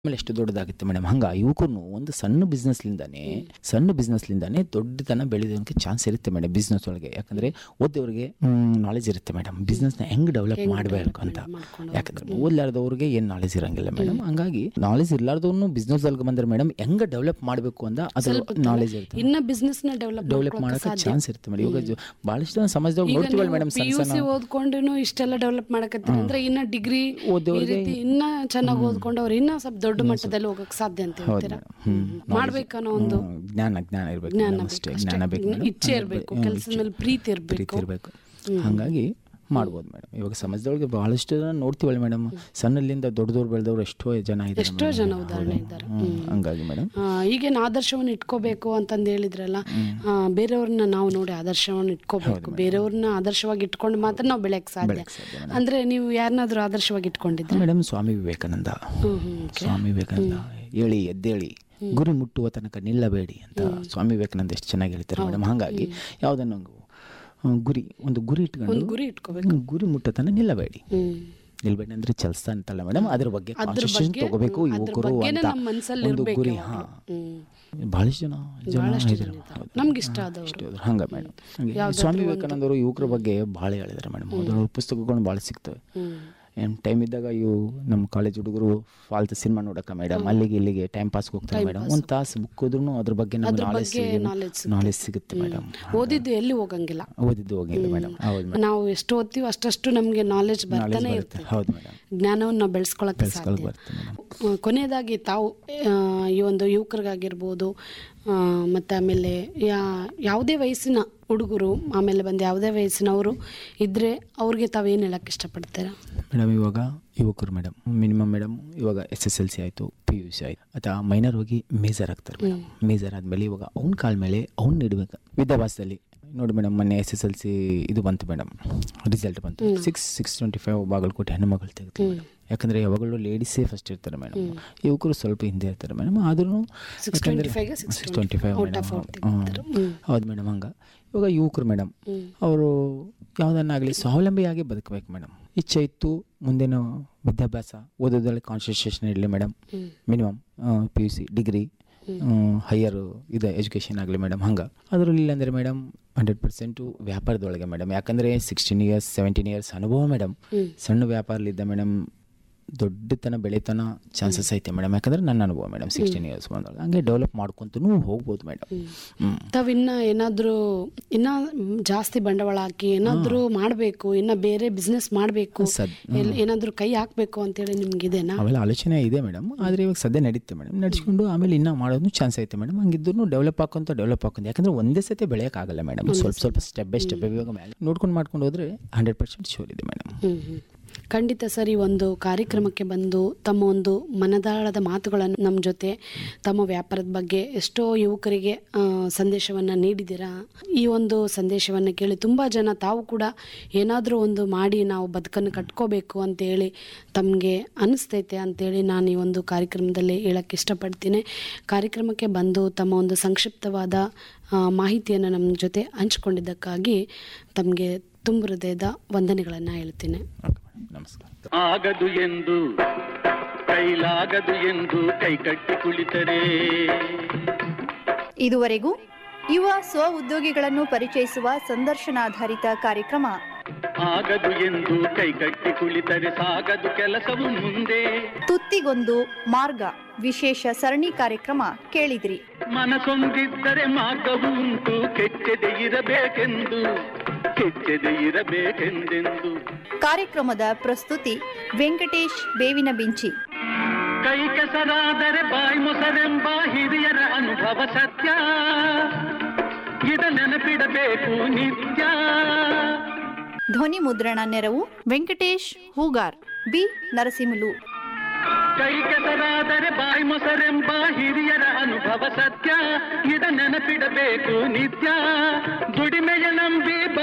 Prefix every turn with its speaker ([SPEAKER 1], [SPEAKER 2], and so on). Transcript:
[SPEAKER 1] ಆಮೇಲೆ ಎಷ್ಟು ದೊಡ್ಡದಾಗುತ್ತೆ ಮೇಡಮ್ ಹಂಗ ಯುವಕರು ಒಂದು ಸಣ್ಣ ಬಿಸ್ನೆಸ್ಲಿಂದಾನೇ ಸಣ್ಣ ಬಿಸ್ನೆಸ್ಲಿಂದಾನೇ ದೊಡ್ಡತನ ಬೆಳೆಯೋದಕ್ಕೆ ಚಾನ್ಸ್ ಇರುತ್ತೆ ಮೇಡಮ್ ಬಿಸ್ನೆಸ್ ಒಳಗೆ ಯಾಕಂದ್ರೆ ಓದೋರಿಗೆ ನಾಲೆಜ್ ಇರುತ್ತೆ ಮೇಡಮ್ ಬಿಸ್ನೆಸ್ನ ಹೆಂಗ್ ಡೆವಲಪ್ ಮಾಡಬೇಕು ಅಂತ ಯಾಕಂದ್ರೆ ಓದ್ಲಾರ್ದವ್ರಿಗೆ ಏನು ನಾಲೆಜ್ ಇರಂಗಿಲ್ಲ ಮೇಡಮ್ ಹಂಗಾಗಿ ನಾಲೆಜ್ ಇರ್ಲಾರ್ದವ್ನು ಬಿಸ್ನೆಸ್ ಒಳಗೆ ಬಂದ್ರೆ ಮೇಡಮ್ ಹೆಂಗ ಡೆವಲಪ್ ಮಾಡಬೇಕು ಅಂತ ಅದ್ರ ನಾಲೆಜ್ ಇರುತ್ತೆ
[SPEAKER 2] ಇನ್ನ ಬಿಸ್ನೆಸ್ ನ ಡೆವಲಪ್
[SPEAKER 1] ಡೆವಲಪ್ ಮಾಡಕ್ಕೆ ಚಾನ್ಸ್ ಇರುತ್ತೆ ಮೇಡಮ್ ಇವಾಗ ಜೊ- ಬಹಳಷ್ಟು ಜನ ಸಮಾಜದಾಗ ನೋಡ್ತೀವಲ್ಲ ಮೇಡಮ್
[SPEAKER 2] ಪಿ
[SPEAKER 1] ಸಣ್ಣ
[SPEAKER 2] ಯು
[SPEAKER 1] ಸಣ್ಣ
[SPEAKER 2] ಸಿ ಓದ್ಕೊಂಡು ಇಷ್ಟೆಲ್ಲ ಡೆವಲಪ್ ಮಾಡಕತ್ತೀರಿ ಅಂದ್ರೆ ಇನ್ನ ಡಿಗ್ರಿ ಈ
[SPEAKER 1] ಓದೋರ್ಗೆ-
[SPEAKER 2] ರೀತಿ ಇನ್ನ ಚೆನ್ನಾಗಿ ಓದ್ಕೊಂಡು ಅವ್ರು ಇನ್ನ ಸ್ವಲ್ಪ ದೊಡ್ಡ ಮಟ್ಟದಲ್ಲಿ ಹೋಗಕ್ ಸಾಧ್ಯ ಅಂತ ಹೇಳ್ತೀರಾ
[SPEAKER 1] ಹ್ಮ್.
[SPEAKER 2] ಮಾಡ್ಬೇಕನ್ನೋ ಒಂದು
[SPEAKER 1] ಹ್ಮ್, ಜ್ಞಾನ ಜ್ಞಾನ ಇರ್ಬೇಕು
[SPEAKER 2] ಜ್ಞಾನ
[SPEAKER 1] ಮೇಡಮ್
[SPEAKER 2] ಬೇಕು
[SPEAKER 1] ಅಷ್ಟೇ
[SPEAKER 2] ಅಷ್ಟೇ.
[SPEAKER 1] ಜ್ಞಾನ ಬೇಕು ಮೇಡಮ್.
[SPEAKER 2] ಇಚ್ಛೆ ಇರ್ಬೇಕು ಕೆಲಸದ ಮೇಲೆ ಪ್ರೀತಿ ಇರ್ಬೇಕು
[SPEAKER 1] ಪ್ರೀತಿ ಇರಬೇಕು ಹಾಗಾಗಿ ಮಾಡ್ಬೋದು ಮೇಡಮ್ ಇವಾಗ ಸಮಾಜದೊಳಗೆ ಬಹಳಷ್ಟು ಜನ ನೋಡ್ತೀವಲ್ಲ ಮೇಡಮ್ ಸಣ್ಣಲ್ಲಿಂದ ದೊಡ್ಡದವ್ರು ಬೆಳೆದವ್ರು ಎಷ್ಟೋ ಜನ ಇದ್ದಾರೆ
[SPEAKER 2] ಎಷ್ಟೋ ಜನ ಉದಾಹರಣೆ ಇದ್ದಾರೆ
[SPEAKER 1] ಹ್ಮ್, ಹಂಗಾಗಿ ಮೇಡಮ್
[SPEAKER 2] ಆ, ಈಗೇನು ಆದರ್ಶವನ್ನು ಇಟ್ಕೋಬೇಕು ಅಂತಂದು ಹೇಳಿದ್ರಲ್ಲ ಆ, ಬೇರೆಯವ್ರನ್ನ ನಾವು ನೋಡಿ ಆದರ್ಶವನ್ನು ಇಟ್ಕೋಬೇಕು ಬೇರೆಯವ್ರನ್ನ ಆದರ್ಶವಾಗಿ ಇಟ್ಕೊಂಡು ಮಾತ್ರ ನಾವು ಬೆಳೆಯಕ್ ಸಾಧ್ಯ ಅಂದ್ರೆ ನೀವು ಯಾರನ್ನಾದ್ರೂ ಆದರ್ಶವಾಗಿ ಇಟ್ಕೊಂಡಿದ್ರೆ
[SPEAKER 1] ಮೇಡಮ್ ಸ್ವಾಮಿ ವಿವೇಕಾನಂದ ಸ್ವಾಮಿ ವಿವೇಕಾನಂದ ಹೇಳಿ ಎದ್ದೇಳಿ ಗುರಿ ಮುಟ್ಟುವ ತನಕ ನಿಲ್ಲಬೇಡಿ ಅಂತ ಸ್ವಾಮಿ ವಿವೇಕಾನಂದ ಎಷ್ಟು ಚೆನ್ನಾಗಿ ಹೇಳ್ತಾರೆ ಮೇಡಮ್ ಹಾಗಾಗಿ ಯಾವುದನ್ನು ಆ, ಗುರಿ ಒಂದು ಗುರಿ ಇಟ್ಕೊಂಡು
[SPEAKER 2] ಗುರಿ ಇಟ್ಕೋಬೇಕು
[SPEAKER 1] ಹ್ಮ್, ಗುರಿ ಮುಟ್ಟತನ ನಿಲ್ಲಬೇಡಿ
[SPEAKER 2] ಹ್ಮ್
[SPEAKER 1] ನಿಲ್ಬೇಡಿ ಅಂದ್ರೆ ಚಲ್ಸ ಅಂತಲ್ಲ ಮೇಡಮ್ ಅದ್ರ ಬಗ್ಗೆ ಕಾನ್ಸಂಟ್ರೇಷನ್ ತಗೋಬೇಕು
[SPEAKER 2] ಅದ್ರ
[SPEAKER 1] ಯುವಕರು
[SPEAKER 2] ಬಗ್ಗೆನೇ
[SPEAKER 1] ಅಂತ
[SPEAKER 2] ನಮ್ಮ ಮನ್ಸಲ್ಲಿ
[SPEAKER 1] ಒಂದು
[SPEAKER 2] ಇರ್ಬೇಕು
[SPEAKER 1] ಗುರಿ
[SPEAKER 2] ಯಾವಾಗ್ಲೂ.
[SPEAKER 1] ಹಾ
[SPEAKER 2] ಹ್ಮ್
[SPEAKER 1] ಬಹಳಷ್ಟು ಜನ ಜನ ಇದ್ದಾರೆ
[SPEAKER 2] ನಮ್ಗೆ ಇಷ್ಟ ಆದವರು
[SPEAKER 1] ಅಷ್ಟೇ ಅದ್ರ ಹಂಗ ಮೇಡಮ್ ಸ್ವಾಮಿ ವಿವೇಕಾನಂದ ಅವರು ಯುವಕರ ಬಗ್ಗೆ ಭಾಳ ಹೇಳಿದ್ದಾರೆ ಮೇಡಮ್ ಅದ್ರ ಪುಸ್ತಕಗಳು ಭಾಳ ಸಿಗ್ತವೆ
[SPEAKER 2] ಹ್ಮ್
[SPEAKER 1] ಏನು ಟೈಮ್ ಇದ್ದಾಗ ಇವು ನಮ್ಮ ಕಾಲೇಜ್ ಹುಡುಗರು ಫಾಲ್ತು ಸಿನಿಮಾ ನೋಡಕ್ಕ ಮೇಡಮ್ ಅಲ್ಲಿಗೆ ಇಲ್ಲಿಗೆ ಟೈಮ್ ಪಾಸ್ ಹೋಗ್ತಾರೆ ಮೇಡಮ್ ಒಂದು ತಾಸು ಬುಕ್ ಓದ್ರೂ ಅದ್ರ ಬಗ್ಗೆ ನಮ್ಗೆ ನಾಲೆಜ್
[SPEAKER 2] knowledge
[SPEAKER 1] ನಾಲೆಜ್ ಸಿಗುತ್ತೆ ಮೇಡಮ್
[SPEAKER 2] ಓದಿದ್ದು ಎಲ್ಲಿ ಹೋಗಂಗಿಲ್ಲ
[SPEAKER 1] ಓದಿದ್ದು ಹೋಗಿಲ್ಲ ಮೇಡಮ್ ಹೌದು ಮೇಡಮ್
[SPEAKER 2] ನಾವು ಎಷ್ಟು ಓದ್ತೀವಿ ಅಷ್ಟಷ್ಟು ನಮಗೆ ನಾಲೆಜ್ ಬರ್ತಾನೆ
[SPEAKER 1] ಬರುತ್ತೆ
[SPEAKER 2] ಇರ್ತದೆ
[SPEAKER 1] ಹೌದು ಮೇಡಮ್
[SPEAKER 2] ಜ್ಞಾನವನ್ನು ನಾವು ಬೆಳೆಸ್ಕೊಳಕ್ಕೆ ಸಾಧ್ಯ
[SPEAKER 1] ಬರುತ್ತೆ ಮೇಡಮ್
[SPEAKER 2] ಆ, ಕೊನೆಯದಾಗಿ ತಾವು ಆ, ಈ ಒಂದು ಯುವಕರಿಗಾಗಿರ್ಬೋದು ಆ, ಮತ್ತೆ ಆಮೇಲೆ ಯಾ ಯಾವುದೇ ವಯಸ್ಸಿನ ಹುಡುಗರು ಆಮೇಲೆ ಬಂದು ಯಾವುದೇ ವಯಸ್ಸಿನವರು ಇದ್ರೆ ಅವ್ರಿಗೆ ತಾವೇನು ಹೇಳಕ್ಕೆ ಇಷ್ಟಪಡ್ತೀರಾ
[SPEAKER 1] ಮೇಡಮ್ ಇವಾಗ ಯುವಕರು ಮೇಡಮ್ ಮಿನಿಮಮ್ ಮೇಡಮ್ ಇವಾಗ ಎಸ್ ಎಸ್ ಎಲ್ ಸಿ ಆಯಿತು ಪಿ ಯು ಸಿ ಆಯಿತು ಅಥವಾ ಮೈನರ್ ಹೋಗಿ ಮೇಜರ್ ಆಗ್ತಾರೆ ಮೇಡಮ್ ಮೇಜರ್ ಆದಮೇಲೆ ಇವಾಗ ಅವ್ನ ಕಾಲ ಮೇಲೆ ಅವ್ನು ಇಡಬೇಕು ವಿದ್ಯಾಭ್ಯಾಸದಲ್ಲಿ ನೋಡಿ ಮೇಡಮ್ ಮೊನ್ನೆ ಎಸ್ ಎಸ್ ಎಲ್ ಸಿ ಇದು ಬಂತು ಮೇಡಮ್ ರಿಸಲ್ಟ್ ಬಂತು six six twenty five Bagalkote ಹೆಣ್ಣು ಮಗಳು ತೆಗೆದು ಮೇಡಮ್ ಯಾಕಂದರೆ ಯಾವಾಗಲೂ ಲೇಡೀಸೇ ಫಸ್ಟ್ ಇರ್ತಾರೆ ಮೇಡಮ್ ಯುವಕರು ಸ್ವಲ್ಪ ಹಿಂದೆ ಇರ್ತಾರೆ ಮೇಡಮ್ ಆದ್ರೂ
[SPEAKER 2] ಸಿಕ್ಸ್ ಟ್ವೆಂಟಿ ಫೈವ್ಗೆ six
[SPEAKER 1] six twenty five
[SPEAKER 2] out of out
[SPEAKER 1] ಹೌದು ಮೇಡಮ್ ಹಂಗೆ ಇವಾಗ ಯುವಕರು ಮೇಡಮ್ ಅವರು ಯಾವುದನ್ನಾಗಲಿ ಸ್ವಾವಲಂಬಿಯಾಗಿ ಬದುಕಬೇಕು ಮೇಡಮ್ ಇಚ್ಛೆ ಇತ್ತು ಮುಂದಿನ ವಿದ್ಯಾಭ್ಯಾಸ ಓದೋದ್ರಲ್ಲಿ ಕಾನ್ಸಂಟ್ರೇಷನ್ ಇರಲಿ madam minimum P U C degree higher ಇದು ಎಜುಕೇಷನ್ ಆಗಲಿ ಮೇಡಮ್ ಹಂಗೆ ಅದರಲ್ಲಿ ಇಲ್ಲಾಂದರೆ ಮೇಡಮ್ ಹಂಡ್ರೆಡ್ ಪರ್ಸೆಂಟು ವ್ಯಾಪಾರದೊಳಗೆ ಮೇಡಮ್ ಯಾಕಂದರೆ ಸಿಕ್ಸ್ಟೀನ್ ಇಯರ್ಸ್ ಸೆವೆಂಟೀನ್ ಇಯರ್ಸ್ ಅನುಭವ ಮೇಡಮ್ ಸಣ್ಣ ವ್ಯಾಪಾರಲಿದ್ದ ಮೇಡಮ್ ದೊಡ್ಡತನ ಬೆಳೆತನ ಚಾನ್ಸಸ್ ಐತೆ ಮೇಡಮ್ ಯಾಕಂದ್ರೆ ನನ್ನ ಅನುಭವ ಮೇಡಮ್ ಸಿಕ್ಸ್ಟೀನ್ ಇಯರ್ಸ್ ಬಂದಾಗ ಹಂಗೆ ಡೆವಲಪ್ ಮಾಡ್ಕೊಂತೂ ಹೋಗ್ಬೋದು ಮೇಡಮ್ ಹ್ಞೂ
[SPEAKER 2] ತಾವು ಇನ್ನ ಏನಾದರೂ ಇನ್ನ ಜಾಸ್ತಿ ಬಂಡವಾಳ ಹಾಕಿ ಏನಾದರೂ ಮಾಡಬೇಕು ಇನ್ನ ಬೇರೆ ಬಿಸ್ನೆಸ್ ಮಾಡಬೇಕು
[SPEAKER 1] ಸದ್-
[SPEAKER 2] ಏನಾದರೂ ಕೈ ಹಾಕ್ಬೇಕು ಅಂತೇಳಿ ನಿಮ್ಗಿದೆನಾ
[SPEAKER 1] ಅವೆಲ್ಲ ಆಲೋಚನೆ ಇದೆ ಮೇಡಮ್ ಆದರೆ ಇವಾಗ ಸದ್ಯ ನಡೀತೆ ಮೇಡಮ್ ನಡ್ಸ್ಕೊಂಡು ಆಮೇಲೆ ಇನ್ನೂ ಮಾಡೋದು ಚಾನ್ಸ್ ಐತೆ ಮೇಡಮ್ ಹಂಗಿದ್ರು ಡೆವಲಪ್ ಹಾಕೊಂತ ಡೆವಲಪ್ ಹಾಕೊಂತ ಯಾಕಂದ್ರೆ ಒಂದೇ ಸತಿ ಬೆಳೆಯೋಕ್ಕಾಗಲ್ಲ ಮೇಡಮ್ ಸ್ವಲ್ಪ ಸ್ವಲ್ಪ ಸ್ಟೆಪ್ ಬೈ ಸ್ಟೆಪ್ ಇವಾಗ ಮೇಲೆ ನೋಡ್ಕೊಂಡು ಮಾಡ್ಕೊಂಡು ಹೋದ್ರೆ ಹಂಡ್ರೆಡ್ ಪರ್ಸೆಂಟ್ ಶೋರ್ ಇದೆ ಮೇಡಮ್
[SPEAKER 2] ಹ್ಮ್ ಹ್ಮ್. ಖಂಡಿತ ಸರ್ ಈ ಒಂದು ಕಾರ್ಯಕ್ರಮಕ್ಕೆ ಬಂದು ತಮ್ಮ ಒಂದು ಮನದಾಳದ ಮಾತುಗಳನ್ನು ನಮ್ಮ ಜೊತೆ ತಮ್ಮ ವ್ಯಾಪಾರದ ಬಗ್ಗೆ ಎಷ್ಟೋ ಯುವಕರಿಗೆ ಆ, ಸಂದೇಶವನ್ನು ನೀಡಿದ್ದೀರಾ ಈ ಒಂದು ಸಂದೇಶವನ್ನು ಕೇಳಿ ತುಂಬ ಜನ ತಾವು ಕೂಡ ಏನಾದರೂ ಒಂದು ಮಾಡಿ ನಾವು ಬದುಕನ್ನು ಕಟ್ಕೋಬೇಕು ಅಂತೇಳಿ ತಮಗೆ ಅನಿಸ್ತೈತೆ ಅಂತೇಳಿ ನಾನು ಈ ಒಂದು ಕಾರ್ಯಕ್ರಮದಲ್ಲಿ ಹೇಳಕ್ಕೆ ಇಷ್ಟಪಡ್ತೀನಿ ಕಾರ್ಯಕ್ರಮಕ್ಕೆ ಬಂದು ತಮ್ಮ ಒಂದು ಸಂಕ್ಷಿಪ್ತವಾದ ಆ, ಮಾಹಿತಿಯನ್ನು ನಮ್ಮ ಜೊತೆ ಹಂಚಿಕೊಂಡಿದ್ದಕ್ಕಾಗಿ ತಮಗೆ ತುಂಬ ಹೃದಯದ ವಂದನೆಗಳನ್ನು ಹೇಳ್ತೀನಿ
[SPEAKER 1] ಓಕೆ ಮೇಡಮ್ ನಮಸ್ಕಾರ
[SPEAKER 3] ಆಗದು ಎಂದು ಕೈಲಾಗದು ಎಂದು ಕೈಕಟ್ಟಿ ಕುಳಿತರೆ
[SPEAKER 4] ಇದುವರೆಗೂ ಯುವ ಸ್ವ ಉದ್ಯೋಗಿಗಳನ್ನು ಪರಿಚಯಿಸುವ ಸಂದರ್ಶನಾಧಾರಿತ ಕಾರ್ಯಕ್ರಮ
[SPEAKER 3] ಆಗದು ಎಂದು ಕೈಕಟ್ಟಿ ಕುಳಿತರೆ ಸಾಗದು ಕೆಲಸವು ಮುಂದೆ
[SPEAKER 4] ತುತ್ತಿಗೊಂದು ಮಾರ್ಗ ವಿಶೇಷ ಸರಣಿ ಕಾರ್ಯಕ್ರಮ ಕೇಳಿದ್ರಿ
[SPEAKER 3] ಮನಸೊಂದಿದ್ದರೆ ಮಾರ್ಗವು ಉಂಟು ಕೆಚ್ಚದೆ ಇರಬೇಕೆಂದು ಕೆಚ್ಚದೆ ಇರಬೇಕೆಂದೆಂದು
[SPEAKER 4] ಕಾರ್ಯಕ್ರಮದ ಪ್ರಸ್ತುತಿ ವೆಂಕಟೇಶ್ ಬೇವಿನ ಬಿಂಚಿ
[SPEAKER 3] ಕೈ ಕೆಸರಾದರೆ ಬಾಯಿ ಮೊಸರೆಂಬ ಹಿರಿಯರ ಅನುಭವ ಸತ್ಯ ಇದ ನೆನಪಿಡಬೇಕು ನಿತ್ಯ
[SPEAKER 4] ಧ್ವನಿ ಮುದ್ರಣ ನೆರವು ವೆಂಕಟೇಶ್ ಹೂಗಾರ್ ಬಿ ನರಸಿಂಹಲು
[SPEAKER 3] ಕೈ ಕೆಸರಾದರೆ ಬಾಯಿ ಮೊಸರೆಂಬ ಹಿರಿಯರ ಅನುಭವ ಸತ್ಯ ಇದ ನೆನಪಿಡಬೇಕು ನಿತ್ಯ ದುಡಿಮೆಯ ನಂಬಿ